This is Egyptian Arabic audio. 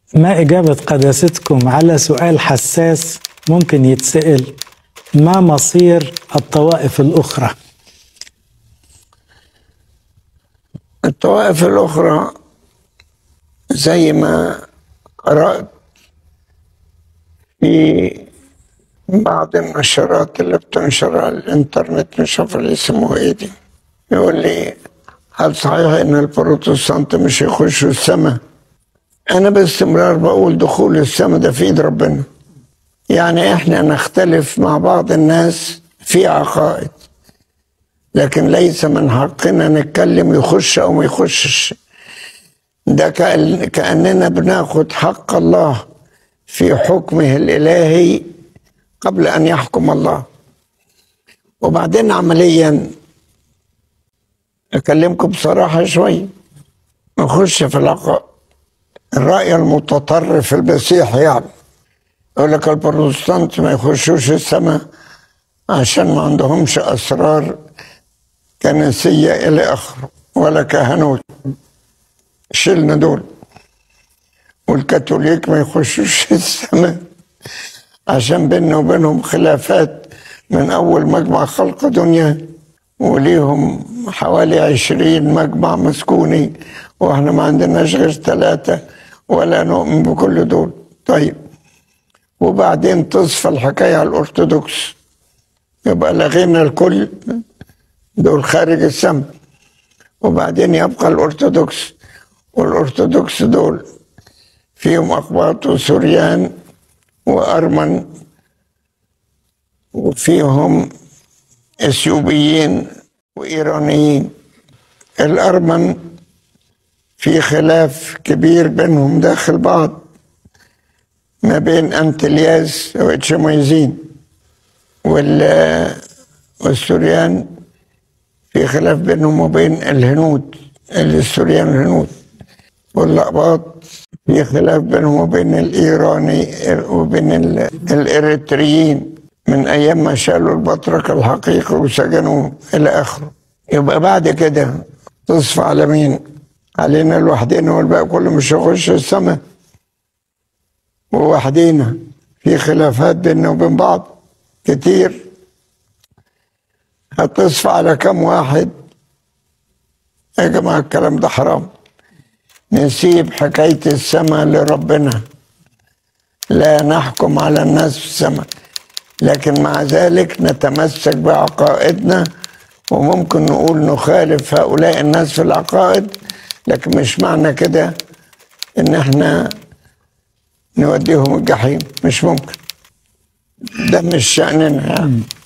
ما إجابة قداستكم على سؤال حساس ممكن يتسأل ما مصير الطوائف الأخرى الطوائف الأخرى زي ما قرأت في بعض النشرات اللي بتنشر على الإنترنت مش عارف اللي يسموها إيه دي يقول لي هل صحيح إن البروتستانت مش يخشوا السماء؟ أنا باستمرار بقول دخول السماء ده في إيد ربنا يعني إحنا نختلف مع بعض الناس في عقائد لكن ليس من حقنا نتكلم يخش أو ما يخشش ده كأن كأننا بناخد حق الله في حكمه الإلهي قبل أن يحكم الله وبعدين عمليا أكلمكم بصراحة شوي نخش في العقائد الرأي المتطرف المسيحي يعني يقول لك البروتستانت ما يخشوش السماء عشان ما عندهمش أسرار كنسية إلى آخره ولا كهنوت شلنا دول والكاثوليك ما يخشوش السماء عشان بيننا وبينهم خلافات من أول مجمع خلق دنيا وليهم حوالي عشرين مجمع مسكوني واحنا ما عندناش غير ثلاثة ولا نؤمن بكل دول طيب وبعدين تصفى الحكاية على الأرثوذكس يبقى لغينا الكل دول خارج السماء وبعدين يبقى الأرثوذكس والأرثوذكس دول فيهم أقباط وسوريان وأرمن وفيهم اثيوبيين وايرانيين الارمن في خلاف كبير بينهم داخل بعض ما بين انتلياس واتشميزين وال والسوريان في خلاف بينهم وبين الهنود السوريان الهنود واللقباط في خلاف بينهم وبين الايراني وبين الاريتريين من ايام ما شالوا البطرك الحقيقي وسجنوه الى اخره يبقى بعد كده تصفى على مين؟ علينا لوحدينا والباقي كله مش هيخش السماء ووحدينا في خلافات بيننا وبين بعض كتير هتصفى على كم واحد يا جماعة الكلام ده حرام نسيب حكاية السماء لربنا لا نحكم على الناس في السماء لكن مع ذلك نتمسك بعقائدنا وممكن نقول نخالف هؤلاء الناس في العقائد لكن مش معنى كده ان احنا نوديهم الجحيم مش ممكن ده مش شأننا يعني